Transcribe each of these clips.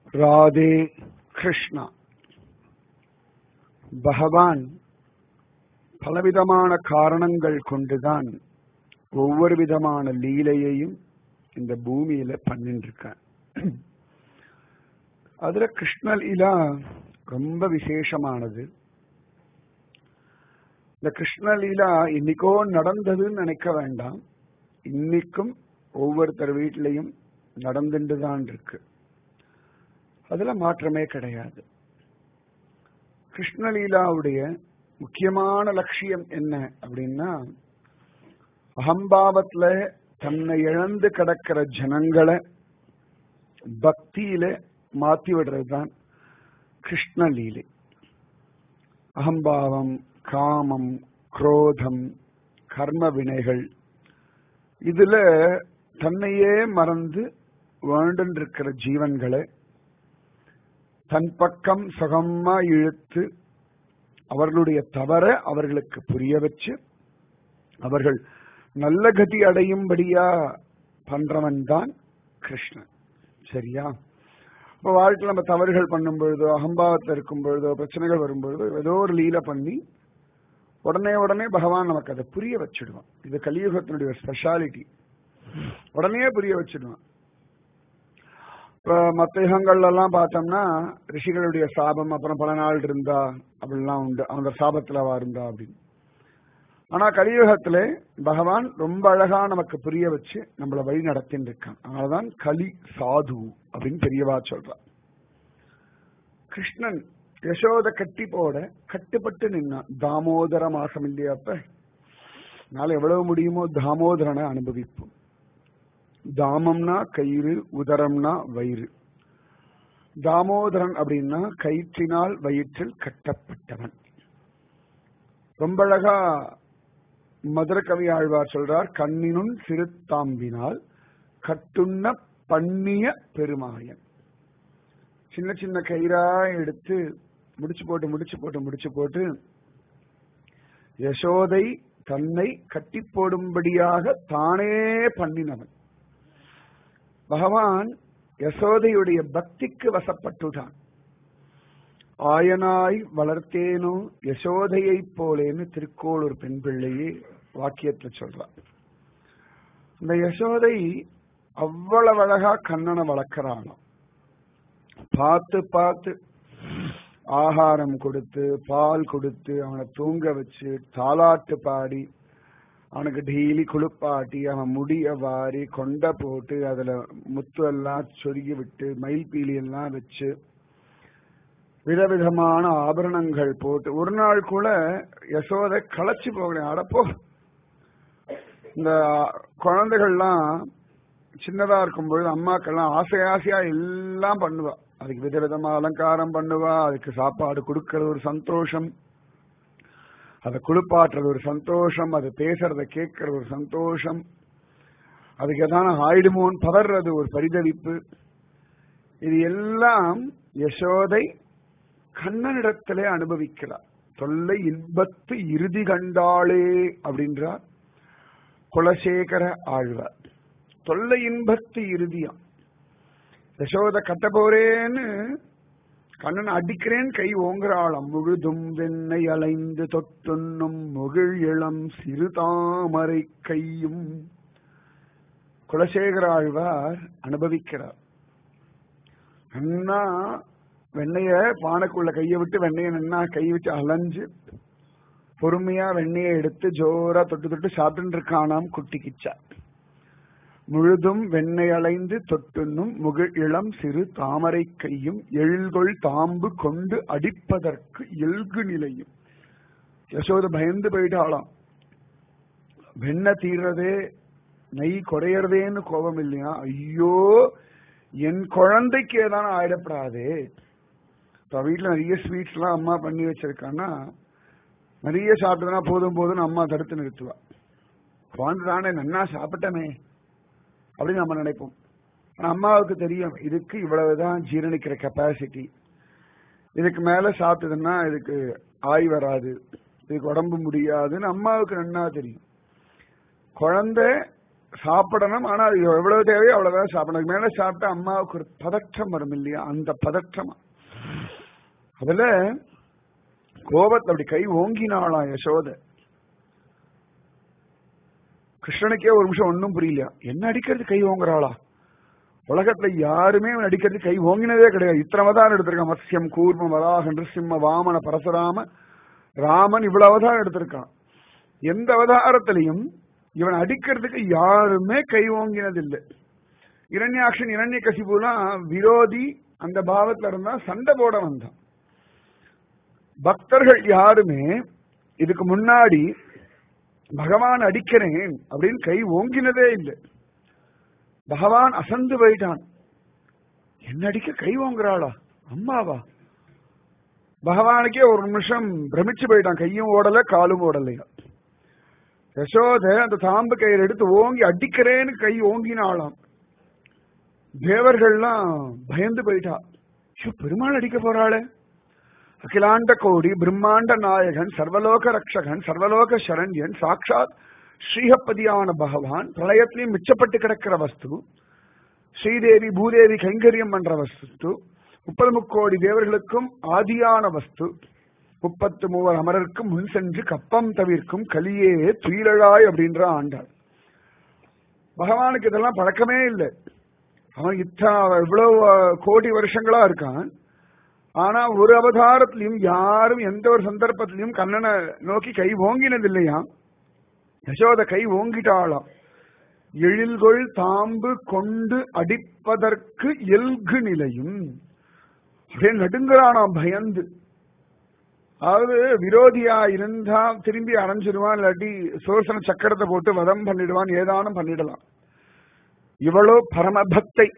ராதே கிருஷ்ணா பகவான் பலவிதமான காரணங்கள் கொண்டுதான் ஒவ்வொரு விதமான லீலையையும் இந்த பூமியில பண்ணிட்டு இருக்கான் அதுல கிருஷ்ண லீலா ரொம்ப விசேஷமானது இந்த கிருஷ்ண லீலா இன்னைக்கோ நடந்ததுன்னு நினைக்க வேண்டாம் இன்னைக்கும் ஒவ்வொருத்தர் வீட்டிலையும் நடந்துட்டு தான் இருக்கு அதுல மாற்றமே கிடையாது கிருஷ்ணலீலாவுடைய முக்கியமான லட்சியம் என்ன அப்படின்னா அகம்பாவத்துல தன்னை இழந்து கிடக்கிற ஜனங்களை பக்தியில மாத்தி விடுறது தான் கிருஷ்ணலீலை அகம்பாவம் காமம் குரோதம் கர்ம வினைகள் இதுல தன்னையே மறந்து வாழ்ந்துருக்கிற ஜீவன்களை தன் பக்கம் சுகமா இழுத்து அவர்களுடைய தவற அவர்களுக்கு புரிய வச்சு அவர்கள் நல்ல கதி அடையும்படியா பண்றவன் தான் கிருஷ்ணன் சரியா இப்போ வாழ்க்கையில் நம்ம தவறுகள் பண்ணும் பொழுதோ அகம்பாவத்தில் இருக்கும் பொழுதோ பிரச்சனைகள் வரும் பொழுதோ ஏதோ ஒரு லீல பண்ணி உடனே உடனே பகவான் நமக்கு அதை புரிய வச்சிடுவான் இது கலியுகத்தினுடைய ஸ்பெஷாலிட்டி உடனே புரிய வச்சிடுவான் இப்ப மத்த யுகங்கள்ல எல்லாம் பார்த்தோம்னா ரிஷிகளுடைய சாபம் அப்புறம் பல நாள் இருந்தா அப்படிலாம் உண்டு அந்த சாபத்துல அவ இருந்தா அப்படின்னு ஆனா கலியுகத்துல பகவான் ரொம்ப அழகா நமக்கு புரிய வச்சு நம்மள வழி நடத்தின்னு இருக்கான் அதனாலதான் கலி சாது அப்படின்னு பெரியவா சொல்றான் கிருஷ்ணன் யசோத கட்டி போட கட்டுப்பட்டு நின்னான் தாமோதர மாசம் இல்லையா அப்ப நாளை எவ்வளவு முடியுமோ தாமோதரனை அனுபவிப்போம் தாமம்னா கயிறு உதரம்னா வயிறு தாமோதரன் அப்படின்னா கயிற்றினால் வயிற்றில் கட்டப்பட்டவன் ரொம்ப அழகா மதுர கவி ஆழ்வார் சொல்றார் கண்ணினுன் சிறுத்தாம்பினால் கட்டுண்ண பண்ணிய பெருமாயன் சின்ன சின்ன கயிறா எடுத்து முடிச்சு போட்டு முடிச்சு போட்டு முடிச்சு போட்டு யசோதை தன்னை கட்டி போடும்படியாக தானே பண்ணினவன் பகவான் யசோதையுடைய பக்திக்கு வசப்பட்டுட்டான் ஆயனாய் வளர்த்தேனோ யசோதையை போலேன்னு திருக்கோளூர் பெண் பிள்ளையே வாக்கியத்துல சொல்றான் இந்த யசோதை அவ்வளவு அழகா கண்ணனை வளர்க்கிறானாம் பார்த்து பார்த்து ஆகாரம் கொடுத்து பால் கொடுத்து அவனை தூங்க வச்சு தாலாட்டு பாடி அவனுக்கு டெய்லி குளிப்பாட்டி அவன் முடிய வாரி கொண்டை போட்டு அதுல முத்து எல்லாம் சொருகி விட்டு மயில் பீலி எல்லாம் வச்சு விதவிதமான ஆபரணங்கள் போட்டு ஒரு நாள் கூட யசோதை களைச்சு போகிறேன் அடப்போ இந்த குழந்தைகள்லாம் சின்னதா இருக்கும்பொழுது அம்மாக்கெல்லாம் ஆசை ஆசையா எல்லாம் பண்ணுவா அதுக்கு விதவிதமா அலங்காரம் பண்ணுவா அதுக்கு சாப்பாடு கொடுக்கறது ஒரு சந்தோஷம் அதை குளிப்பாட்டுறது ஒரு சந்தோஷம் அது பேசுறத கேட்கறது ஒரு சந்தோஷம் அதுக்கு எதான ஆயிடுமோன்னு பதறது ஒரு பரிதவிப்பு இது எல்லாம் யசோதை கண்ணனிடத்திலே அனுபவிக்கிறார் தொல்லை இன்பத்து இறுதி கண்டாளே அப்படின்றார் குலசேகர ஆழ்வார் தொல்லை இன்பத்து இறுதியம் யசோத கட்ட போறேன்னு கண்ணன் அடிக்கிறேன் கை ஓங்குறாளாம் முழுதும் வெண்ணை அலைந்து தொட்டுண்ணும் முகிழ் இளம் சிறு தாமரை கையும் குலசேகர ஆழ்வார் அனுபவிக்கிறார் அண்ணா வெண்ணைய பானைக்குள்ள கையை விட்டு வெண்ணைய நின்னா கை வச்சு அலைஞ்சு பொறுமையா வெண்ணைய எடுத்து ஜோரா தொட்டு தொட்டு சாப்பிட்டு இருக்கானாம் குட்டி கிச்சா முழுதும் வெண்ணெய் அலைந்து தொட்டுண்ணும் முகிழ் இளம் சிறு தாமரை கையும் எழில்கொள் தாம்பு கொண்டு அடிப்பதற்கு எல்கு நிலையும் யசோத பயந்து போயிட்டாளாம் வெண்ண தீர்றதே நெய் குறையறதேன்னு கோபம் இல்லையா ஐயோ என் குழந்தைக்கு ஏதான ஆயிடப்படாதே இப்ப வீட்டுல நிறைய ஸ்வீட்ஸ் எல்லாம் அம்மா பண்ணி வச்சிருக்கான்னா நிறைய சாப்பிட்டதுனா போதும் போதும்னு அம்மா தடுத்து நிறுத்துவா குழந்தை தானே நன்னா சாப்பிட்டமே அப்படின்னு நம்ம நினைப்போம் ஆனா அம்மாவுக்கு தெரியும் இதுக்கு இவ்வளவுதான் ஜீரணிக்கிற கெப்பாசிட்டி இதுக்கு மேல சாப்பிட்டதுன்னா இதுக்கு ஆய் வராது இதுக்கு உடம்பு முடியாதுன்னு அம்மாவுக்கு நன்னா தெரியும் குழந்தை சாப்பிடணும் ஆனா அது எவ்வளவு தேவையோ அவ்வளவுதான் சாப்பிடணும் அதுக்கு மேல சாப்பிட்டா அம்மாவுக்கு ஒரு பதற்றம் வரும் இல்லையா அந்த பதற்றம் அதுல கோபத்தை அப்படி கை ஓங்கினாளாம் யசோத கிருஷ்ணனுக்கே ஒரு நிமிஷம் ஒன்னும் புரியலையா என்ன அடிக்கிறது கை ஓங்குறாளா உலகத்துல யாருமே அவன் அடிக்கிறது கை ஓங்கினதே கிடையாது இத்தனை அவதாரம் எடுத்திருக்கான் மத்ஸ்யம் கூர்ம வராக நிருசிம்ம வாமன பரசுராம ராமன் இவ்வளவு அவதாரம் எடுத்திருக்கான் எந்த அவதாரத்திலையும் இவன் அடிக்கிறதுக்கு யாருமே கை ஓங்கினதில்லை இரண்யாக்ஷன் இரண்ய கசிபுலாம் விரோதி அந்த பாவத்துல இருந்தா சண்டை போட வந்தான் பக்தர்கள் யாருமே இதுக்கு முன்னாடி பகவான் அடிக்கிறேன் அப்படின்னு கை ஓங்கினதே இல்லை பகவான் அசந்து போயிட்டான் என்ன அடிக்க கை ஓங்குறாளா அம்மாவா பகவானுக்கே ஒரு நிமிஷம் பிரமிச்சு போயிட்டான் கையும் ஓடல காலும் ஓடலையா யசோத அந்த தாம்பு கயிறு எடுத்து ஓங்கி அடிக்கிறேன்னு கை ஓங்கினாளாம் தேவர்கள்லாம் பயந்து போயிட்டா ஐயோ, பெருமாள் அடிக்க போறாளே அகிலாண்ட கோடி பிரம்மாண்ட நாயகன் சர்வலோக ரக்ஷகன் சர்வலோக சரண்யன் சாட்சாத் ஸ்ரீஹப்பதியான பகவான் பிரளயத்திலையும் மிச்சப்பட்டு கிடக்கிற வஸ்து ஸ்ரீதேவி பூதேவி கைங்கரியம் பண்ற வஸ்து முப்பது முக்கோடி தேவர்களுக்கும் ஆதியான வஸ்து முப்பத்து மூவர் அமரருக்கும் முன் சென்று கப்பம் தவிர்க்கும் கலியே துயிலழாய் அப்படின்ற ஆண்டாள் பகவானுக்கு இதெல்லாம் பழக்கமே இல்லை அவன் இத்தா இவ்வளவு அஹ், கோடி வருஷங்களா இருக்கான் ஆனா ஒரு அவதாரத்திலையும் யாரும் எந்த ஒரு சந்தர்ப்பத்திலையும் கண்ணனை நோக்கி கை ஓங்கினது இல்லையா யசோத கை ஓங்கிட்டாளாம் எழில்கொள் தாம்பு கொண்டு அடிப்பதற்கு எல்கு நிலையும் அப்படியே நடுங்குறானாம் பயந்து அதாவது விரோதியா இருந்தா திரும்பி அரைஞ்சிடுவான் இல்லாட்டி சோசன சக்கரத்தை போட்டு வதம் பண்ணிடுவான் ஏதானும் பண்ணிடலாம் இவளோ பரமபக்தை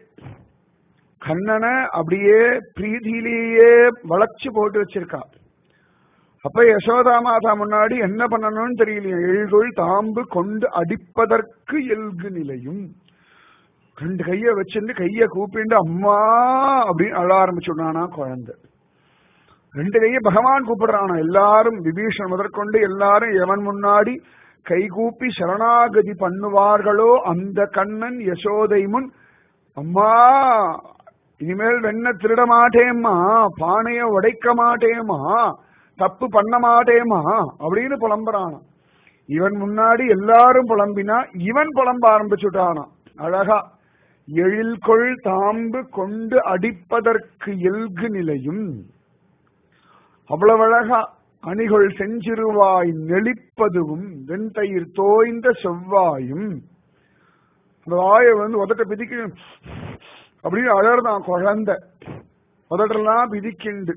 கண்ணனை அப்படியே பிரீதியிலேயே வளைச்சு போட்டு வச்சிருக்கா அப்ப யசோதா மாதா முன்னாடி என்ன பண்ணணும்னு தெரியலையே எழுதொள் தாம்பு கொண்டு அடிப்பதற்கு எல்கு நிலையும் ரெண்டு கைய வச்சிருந்து கைய கூப்பிண்டு அம்மா அப்படின்னு அழ ஆரம்பிச்சுடானா குழந்தை ரெண்டு கைய பகவான் கூப்பிடுறானா எல்லாரும் விபீஷன் முதற்கொண்டு எல்லாரும் எவன் முன்னாடி கைகூப்பி சரணாகதி பண்ணுவார்களோ அந்த கண்ணன் யசோதை முன் அம்மா இனிமேல் வெண்ண திருட மாட்டேம்மா பானைய உடைக்க மாட்டேம்மா தப்பு பண்ண மாட்டேம்மா அப்படின்னு புலம்புறானா இவன் முன்னாடி எல்லாரும் புலம்பினா இவன் புலம்ப ஆரம்பிச்சுட்டானா அழகா எழில்கொள் தாம்பு கொண்டு அடிப்பதற்கு எல்கு நிலையும் அவ்வளவு அழகா அணிகள் செஞ்சிருவாய் நெளிப்பதுவும் வெண்தயிர் தோய்ந்த செவ்வாயும் அந்த வாயை வந்து உதட்ட பிதிக்க அப்படின்னு அழறதான் குழந்தை உதட்டெல்லாம் பிதிக்கிண்டு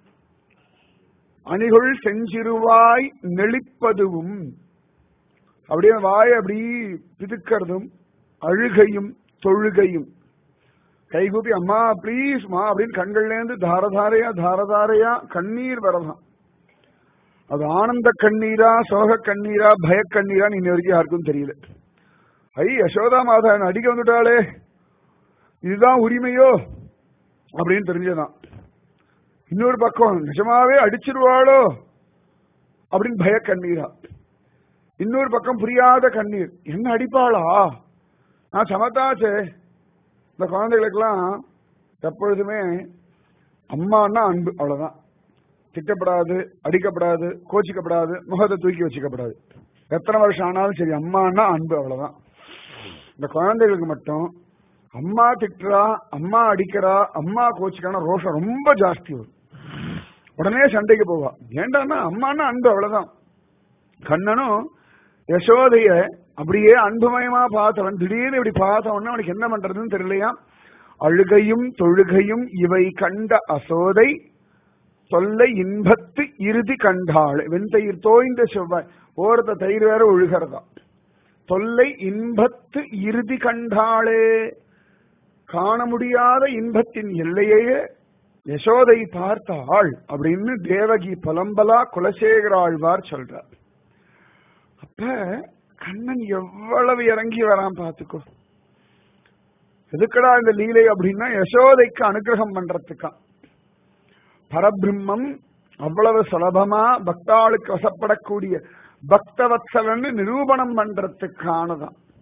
அணிகள் செஞ்சிருவாய் நெளிப்பதுவும் அப்படியே வாயை அப்படி பிதுக்கிறதும் அழுகையும் தொழுகையும் கைகூப்பி அம்மா ப்ளீஸ்மா அப்படின்னு கண்கள்ல இருந்து தாரதாரையா தாரதாரையா கண்ணீர் வரலாம் அது ஆனந்த கண்ணீரா சோக கண்ணீரா பய கண்ணீரா இன்ன வரைக்கும் யாருக்கும் தெரியல ஐ யசோதா மாதா என்னை அடிக்க வந்துட்டாளே இதுதான் உரிமையோ அப்படின்னு தெரிஞ்சதான் இன்னொரு பக்கம் நிஜமாவே அடிச்சிருவாளோ அப்படின்னு பய கண்ணீரா இன்னொரு பக்கம் புரியாத கண்ணீர் என்ன அடிப்பாளா நான் சமத்தாச்சே இந்த குழந்தைகளுக்கெல்லாம் எப்பொழுதுமே அம்மான்னா அன்பு அவ்வளவுதான் திட்டப்படாது அடிக்கப்படாது கோச்சிக்கப்படாது முகத்தை தூக்கி வச்சுக்கப்படாது எத்தனை வருஷம் ஆனாலும் சரி அம்மான்னா அன்பு அவ்வளவுதான் இந்த குழந்தைகளுக்கு மட்டும் அம்மா திட்டுறா அம்மா அடிக்கிறா அம்மா கோச்சிக்கான ரோஷம் ரொம்ப ஜாஸ்தி வரும் உடனே சண்டைக்கு போவா ஏண்டான்னா அம்மான்னா அன்பு அவ்வளவுதான் கண்ணனும் யசோதைய அப்படியே அன்புமயமா பார்த்தவன் திடீர்னு இப்படி பார்த்தவன் அவனுக்கு என்ன பண்றதுன்னு தெரியலையா அழுகையும் தொழுகையும் இவை கண்ட அசோதை தொல்லை இன்பத்து இறுதி கண்டாள் வெண்தயிர் தோய்ந்த செவ்வாய் ஓரத்த தயிர் வேற ஒழுகிறதா தொல்லை இன்பத்து இறுதி கண்டாளே காண முடியாத இன்பத்தின் எல்லையே யசோதை பார்த்தாள் அப்படின்னு தேவகி பலம்பலா குலசேகராழ்வார் சொல்றார் அப்ப கண்ணன் எவ்வளவு இறங்கி வரான் பாத்துக்கோ எதுக்கடா இந்த லீலை அப்படின்னா யசோதைக்கு அனுகிரகம் பண்றதுக்கா பரபிரம்மம் அவ்வளவு சுலபமா பக்தாளுக்கு வசப்படக்கூடிய பக்தவத்சலன்னு நிரூபணம் பண்றதுக்கானதான்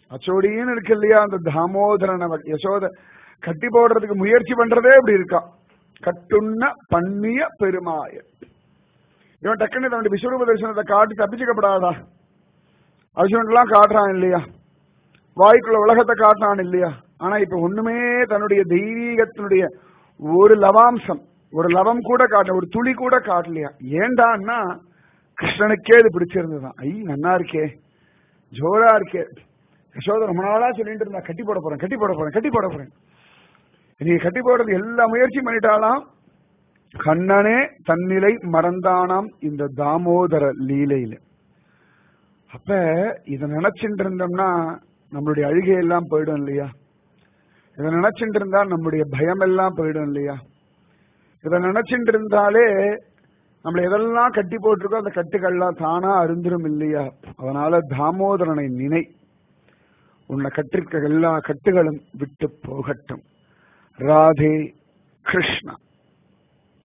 அச்சோடின்னு இருக்கு இல்லையா அந்த தாமோதரன் அவ- யசோத கட்டி போடுறதுக்கு முயற்சி பண்றதே இப்படி இருக்கான் கட்டுண்ண பண்ணிய பெருமாய இவன் டக்குன்னு தன்னுடைய விஸ்வரூப தரிசனத்தை காட்டி தப்பிச்சுக்கப்படாதா அர்ஜுனன்லாம் காட்டுறான் இல்லையா வாய்க்குள்ள உலகத்தை காட்டுறான் இல்லையா ஆனா இப்ப ஒண்ணுமே தன்னுடைய தெய்வீகத்தினுடைய ஒரு லவாம்சம் ஒரு லவம் கூட காட்ட ஒரு துளி கூட காட்டலையா ஏண்டான்னா கிருஷ்ணனுக்கே இது பிடிச்சிருந்ததுதான் ஐ நன்னா இருக்கே ஜோரா இருக்கே யசோதா ரொம்ப நாளா சொல்லிட்டு இருந்தா கட்டி போட போறேன் கட்டி போட போறேன் கட்டி போட போறேன் நீ கட்டி போடுறது எல்லா முயற்சியும் பண்ணிட்டாலாம் கண்ணனே தன்னிலை மறந்தானாம் இந்த தாமோதர லீலையில அப்ப இத நினைச்சுட்டு இருந்தோம்னா நம்மளுடைய அழுகை எல்லாம் போயிடும் இல்லையா இதை நினைச்சுட்டு இருந்தா நம்முடைய பயம் எல்லாம் போயிடும் இல்லையா இதை நினைச்சுட்டு இருந்தாலே நம்மள எதெல்லாம் கட்டி போட்டிருக்கோ அந்த கட்டுகள்லாம் தானா அருந்திரும் இல்லையா அதனால தாமோதரனை நினை உன்னை கட்டிருக்க எல்லா கட்டுகளும் விட்டு போகட்டும் ராதே கிருஷ்ணா